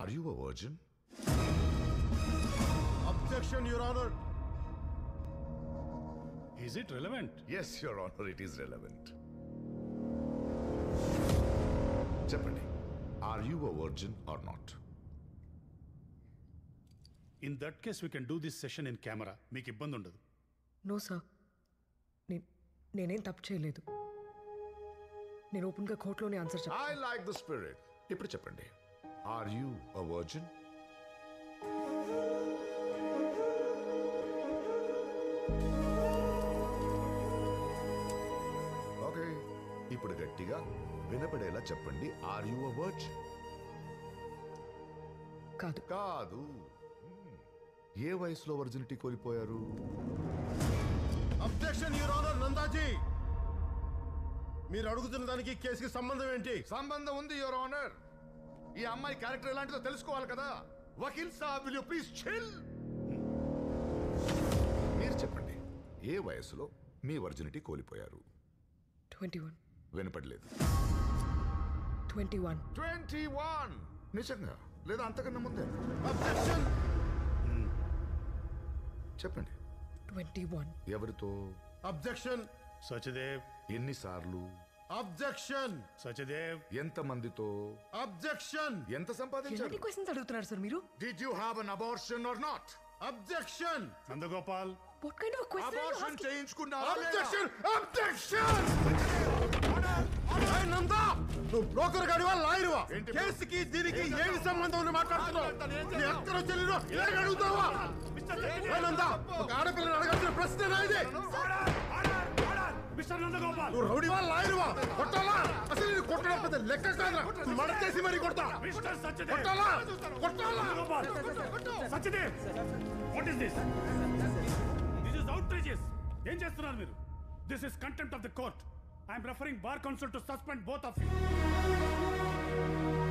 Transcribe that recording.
Are you a virgin objection your honour is it relevant yes your honour it is relevant చెప్పండి are you a virgin or not in that case we can do this session in camera మీకు ఇబ్బంది ఉండదు no sir నేను నేనేం తప్పు చేయలేదు నేను ఓపెన్గా కోర్టులోనే ఆన్సర్ చెప్పాను ఐ లైక్ ద స్పిరిట్ ఇప్పుడు చెప్పండి are you a virgin okay ఇప్పుడు గట్టిగా వినపడేలా చెప్పండి ఆర్ యు అ వర్జిన్ కాదు కాదు Hmm. ఏ వయసులో వర్జినిటీ కోల్పోయారు అబ్జెక్షన్ యువర్ ఆనర్ నందాజీ మీరు అడుగుతున్న దానికి కేసుకి సంబంధం ఏంటి సంబంధం ఉంది యువర్ ఆనర్ ఈ అమ్మాయి క్యారెక్టర్ ఎలాంటిదో తెలుసుకోవాలి కదా వకీల్ సాబ్ విల్ యూ ప్లీజ్ చిల్ మీరు చెప్పండి ఏ వయసులో మీ వర్జినిటీ కోల్పోయారు ట్వంటీ వన్ వినపడలేదు ట్వంటీ వన్ ట్వంటీ వన్ నిజంగా లేదా అంతకన్నా ముందే అబ్జెక్షన్ చెప్పండి ట్వంటీ వన్ ఎవరితో అబ్జెక్షన్ సచదేవ్ ఎన్నిసార్లు అబ్జెక్షన్ సచదేవ్ ఎంత మందితో అబ్జెక్షన్ ఎంత సంపాదించారు ఎలాంటి క్వశ్చన్స్ అడుగుతున్నారు సార్ మీరు did you have an abortion or not objection Nandagopal what kind of abortion question చేయించుకున్నారా లేదా? అబ్జెక్షన్ అబ్జెక్షన్ నందా నువ్వు బ్రోకర్ గాడివా లాయరువా ఏంటి? కేసుకి దీనికి ఏం ఏమి సంబంధం ఉంది మాట్లాడుతున్నావు మాట్లాడతాను, ఏం నీ చేస్తావు? అక్కడో చెల్లినో ఇలాగ అడుగుతావా ఏ నందా ఒక ఆడపిల్లని అడగాల్సిన ప్రశ్న ఇది మిస్టర్ నందగోపాల్ నువ్వు రౌడీవా లాయరువా కొట్టాలా అసలు నేను కొట్టడం పెద్ద లెక్క కాదురా మడచేసి మరి కొడతా మిస్టర్ సచదేవ్ కొట్టాలా కొట్టాలా Nandagopal Sachdev what is this this is outrageous ఏం చేస్తున్నారు మీరు this is contempt of the court I'm referring bar council to suspend both of you